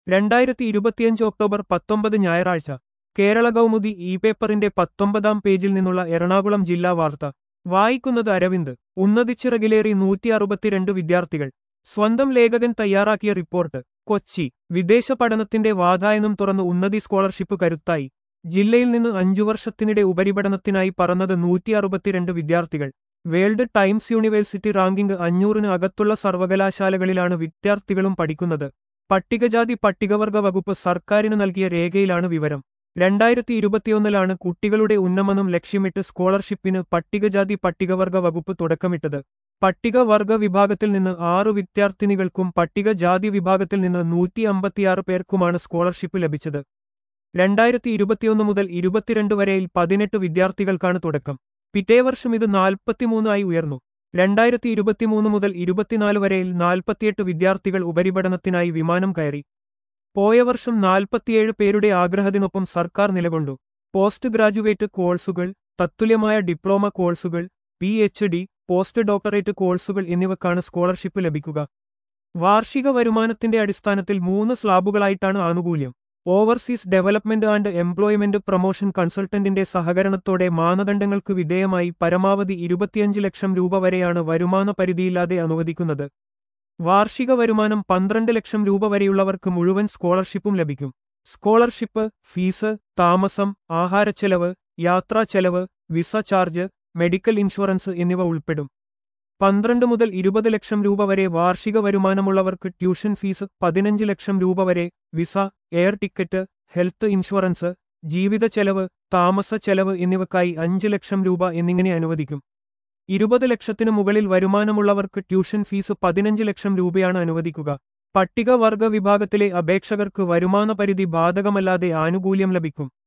രണ്ടായിരത്തി ഇരുപത്തിയഞ്ച് ഒക്ടോബർ പത്തൊമ്പത് ഞായറാഴ്ച കേരള കൗമുദി ഇ പേപ്പറിന്റെ പത്തൊമ്പതാം പേജിൽ നിന്നുള്ള എറണാകുളം ജില്ലാ വാർത്ത വായിക്കുന്നത് അരവിന്ദ് ഉന്നതിച്ചിറകിലേറി നൂറ്റി അറുപത്തിരണ്ട് വിദ്യാർത്ഥികൾ സ്വന്തം ലേഖകൻ തയ്യാറാക്കിയ റിപ്പോർട്ട് കൊച്ചി വിദേശ പഠനത്തിന്റെ വാതായനം തുറന്ന് ഉന്നതി സ്കോളർഷിപ്പ് കരുത്തായി ജില്ലയിൽ നിന്ന് അഞ്ചു വർഷത്തിനിടെ ഉപരിപഠനത്തിനായി പറന്നത് നൂറ്റി അറുപത്തിരണ്ട് വിദ്യാർത്ഥികൾ വേൾഡ് ടൈംസ് യൂണിവേഴ്സിറ്റി റാങ്കിംഗ് അഞ്ഞൂറിന് അകത്തുള്ള സർവകലാശാലകളിലാണ് വിദ്യാർത്ഥികളും പഠിക്കുന്നത് പട്ടികജാതി പട്ടികവർഗ വകുപ്പ് സർക്കാരിന് നൽകിയ രേഖയിലാണ് വിവരം രണ്ടായിരത്തി ഇരുപത്തിയൊന്നിലാണ് കുട്ടികളുടെ ഉന്നമനം ലക്ഷ്യമിട്ട് സ്കോളർഷിപ്പിന് പട്ടികജാതി പട്ടികവർഗ വകുപ്പ് തുടക്കമിട്ടത് പട്ടികവർഗ വിഭാഗത്തിൽ നിന്ന് ആറു വിദ്യാർത്ഥിനികൾക്കും പട്ടികജാതി വിഭാഗത്തിൽ നിന്ന് നൂറ്റി അമ്പത്തിയാറ് പേർക്കുമാണ് സ്കോളർഷിപ്പ് ലഭിച്ചത് രണ്ടായിരത്തി ഇരുപത്തിയൊന്ന് മുതൽ ഇരുപത്തിരണ്ട് വരെയിൽ പതിനെട്ട് വിദ്യാർത്ഥികൾക്കാണ് തുടക്കം പിറ്റേ വർഷം ഇത് നാൽപ്പത്തിമൂന്നായി ഉയർന്നു രണ്ടായിരത്തി ഇരുപത്തിമൂന്ന് മുതൽ ഇരുപത്തിനാല് വരെയിൽ നാൽപ്പത്തിയെട്ട് വിദ്യാർത്ഥികൾ ഉപരിപഠനത്തിനായി വിമാനം കയറി പോയ വർഷം നാൽപ്പത്തിയേഴ് പേരുടെ ആഗ്രഹത്തിനൊപ്പം സർക്കാർ നിലകൊണ്ടു പോസ്റ്റ് ഗ്രാജുവേറ്റ് കോഴ്സുകൾ തത്തുല്യമായ ഡിപ്ലോമ കോഴ്സുകൾ P H D post doctorate കോഴ്സുകൾ എന്നിവക്കാണ് സ്കോളർഷിപ്പ് ലഭിക്കുക വാർഷിക വരുമാനത്തിന്റെ അടിസ്ഥാനത്തിൽ മൂന്ന് സ്ലാബുകളായിട്ടാണ് ആനുകൂല്യം overseas development and employment promotion കൺസൾട്ടന്റിന്റെ സഹകരണത്തോടെ മാനദണ്ഡങ്ങൾക്ക് വിധേയമായി പരമാവധി ഇരുപത്തിയഞ്ച് ലക്ഷം രൂപ വരെയാണ് വരുമാന പരിധിയില്ലാതെ അനുവദിക്കുന്നത് വാർഷിക വരുമാനം പന്ത്രണ്ട് ലക്ഷം രൂപ വരെയുള്ളവർക്ക് മുഴുവൻ സ്കോളർഷിപ്പും ലഭിക്കും സ്കോളർഷിപ്പ് ഫീസ് താമസം ആഹാരച്ചെലവ് യാത്രാച്ചെലവ് വിസ ചാർജ് മെഡിക്കൽ ഇൻഷുറൻസ് എന്നിവ ഉൾപ്പെടും പന്ത്രണ്ട് മുതൽ ഇരുപത് ലക്ഷം രൂപ വരെ വാർഷിക വരുമാനമുള്ളവർക്ക് ട്യൂഷൻ ഫീസ് പതിനഞ്ച് ലക്ഷം രൂപ വരെ visa air ticket health insurance ജീവിത ചെലവ് താമസ ചെലവ് എന്നിവക്കായി അഞ്ച് ലക്ഷം രൂപ എന്നിങ്ങനെ അനുവദിക്കും ഇരുപത് ലക്ഷത്തിനു മുകളിൽ വരുമാനമുള്ളവർക്ക് ട്യൂഷൻ ഫീസ് പതിനഞ്ച് ലക്ഷം രൂപയാണ് അനുവദിക്കുക പട്ടികവർഗ വിഭാഗത്തിലെ അപേക്ഷകർക്ക് വരുമാന പരിധി ബാധകമല്ലാതെ ആനുകൂല്യം ലഭിക്കും